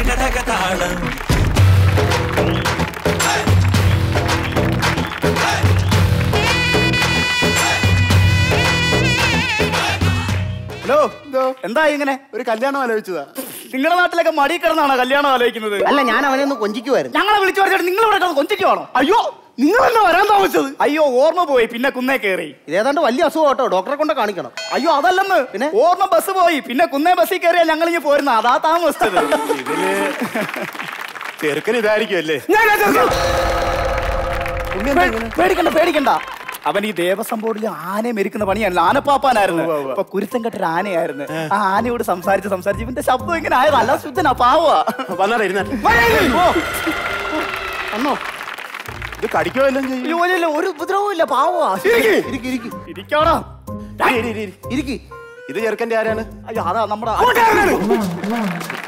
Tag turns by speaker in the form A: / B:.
A: തികിടതക താളം
B: ഹലോ എന്താ ഇങ്ങനെ
C: ഒരു കല്യാണം ആലോചിച്ചതാ
B: നിങ്ങളുടെ നാട്ടിലൊക്കെ മടി കിടന്നാണോ കല്യാണം ആലോചിക്കുന്നത്
C: അല്ല ഞാൻ അവനെ ഒന്ന് കൊഞ്ചിക്കുമായിരുന്നു
B: ഞങ്ങളെ വിളിച്ചു പറഞ്ഞിട്ട് നിങ്ങൾ ഇവിടെ കിടന്ന് കൊഞ്ചിക്കുവാണോ
C: അയ്യോ നിങ്ങൾ എന്നാ വരാൻ താമസിച്ചത്
B: അയ്യോ ഓർമ്മ പോയി പിന്നെ കുന്നേ കയറി
C: ഇതേതാണ്ട് വലിയ അസുഖം കേട്ടോ ഡോക്ടറെ കൊണ്ട് കാണിക്കണം
B: അയ്യോ അതല്ലെന്ന്
C: പിന്നെ?
B: ഓർമ്മ ബസ് പോയി പിന്നെ കുന്നേ ബസ്സിൽ കയറിയാ ഞങ്ങൾ ഇനി പോരുന്ന അതാ താമസിച്ചത്
D: ഇതില് ചെറുക്കൻ ഇതായിരിക്കും അല്ലേ
B: പേ- പേടിക്കണ്ട പേടിക്കണ്ട അവൻ ഈ ദേവസ്വം ബോർഡിൽ ആനയെ മെരിക്കുന്ന പണിയാണ് ആനപ്പാപ്പാനായിരുന്നു ഇപ്പൊ കുരുത്തം കെട്ടൊരു ആനയായിരുന്നു ആ ആനയോട് സംസാരിച്ച് സംസാരിച്ച് ഇവന്റെ ശബ്ദം ഇങ്ങനെ ആയത് അല്ല ശുദ്ധനാ പാവാ
D: വന്നാടാ ഇരുന്നാ
C: അന്നോ
D: ഇത് കടിക്കോ എല്ലാം ചെയ്യും
B: അയ്യോ, ഇല്ല, ഇല്ല, ഒരു ഉപദ്രവവും ഇല്ല പാവാ
C: ഇരിക്ക് ഇരിക്ക്
B: ഇരിക്കാടാ
D: ഇരി, ഇരി, ഇരി, ഇരി.
C: ഇരിക്ക്
D: ഇത് ചെറുക്കന്റെ ആരാണ്
B: അയ്യോ അതാ നമ്മുടെ